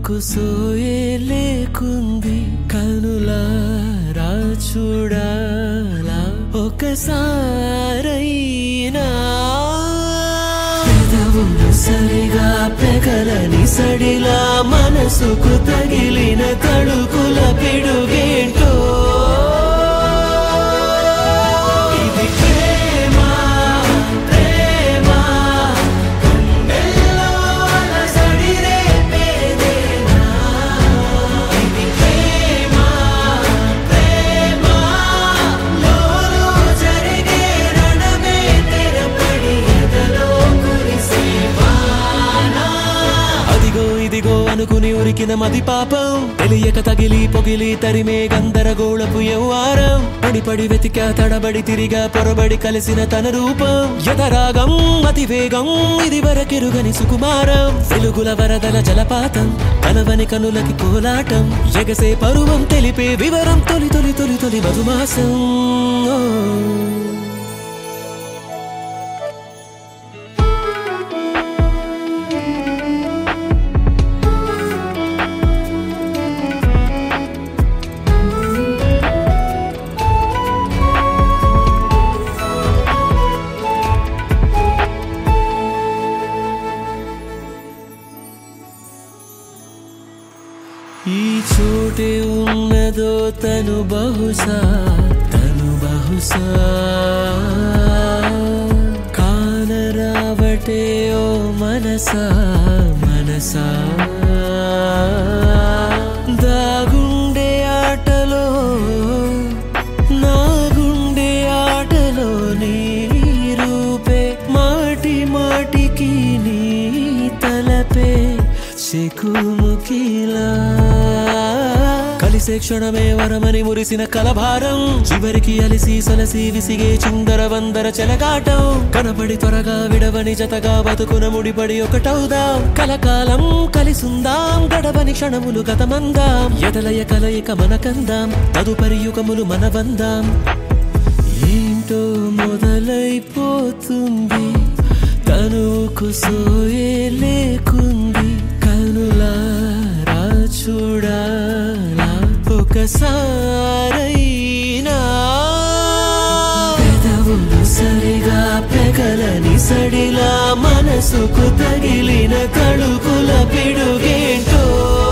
తనుకు సోయే లేకుంది కనులారా చూడాలా ఒకసారైనా పెదవులు సరిగా పెగలని సడిలా మనసుకు తగిలిన తడుకుల పిడుగేంటో ఇది ప్రేమ ప్రేమ గుండెల్లో అలసడి రేపేదేనా ఇది ప్రేమ ప్రేమ లోలో జరిగే రణమే తెరపడి ఎదలో కురిసే వానా అదిగో ఇదిగో అనుకుని ఉరికిన మది పాపం తెలియక తగిలి పొగిలి తరిమే గందరగోళపు యవ్వారం పడిపడి వెతికా తడబడి తిరిగా పొరబడి కలిసిన తన రూపం యథరాగం అతివేగం ఇది వరకెరుగని సుకుమారం వెలుగుల వరదల జలపాతం కలవని కనులకి కోలాటం ఎగసే పరువం తెలిపే వివరం తొలి తొలి తొలి తొలి మధుమాసం ఓ. ఈ చోటే ఉన్నదో తను బహుశా తను బహుశా కానరావటే ఓ మనసా మనసా దాగుండే ఆటలో నా గుండె ఆటలో నీ రూపే మాటి మాటికి నీ తలపే చెకుముకిలా కలిసే క్షణమే వరమని మురిసిన కలభారం చివరికి అలిసి సలసి విసిగే చిందర వందర చెలగాటం కనపడి త్వరగా విడవని జతగా బతుకున ముడిపడి ఒకటవుదాం కలకాలం కలిసుందాం గడవని క్షణములు గతమందాం ఎదలయ కలయిక మనకందాం తదుపరి యుగములు మనవందాం ఏంటో మొదలైపోతుంది తనుకు సోయే లేకుంది కనులారా చూడాలా ఒకసారైనా పెదవులు సరిగా పెగలని సడిలా మనసుకు తగిలిన తడుకుల పిడుగేంటో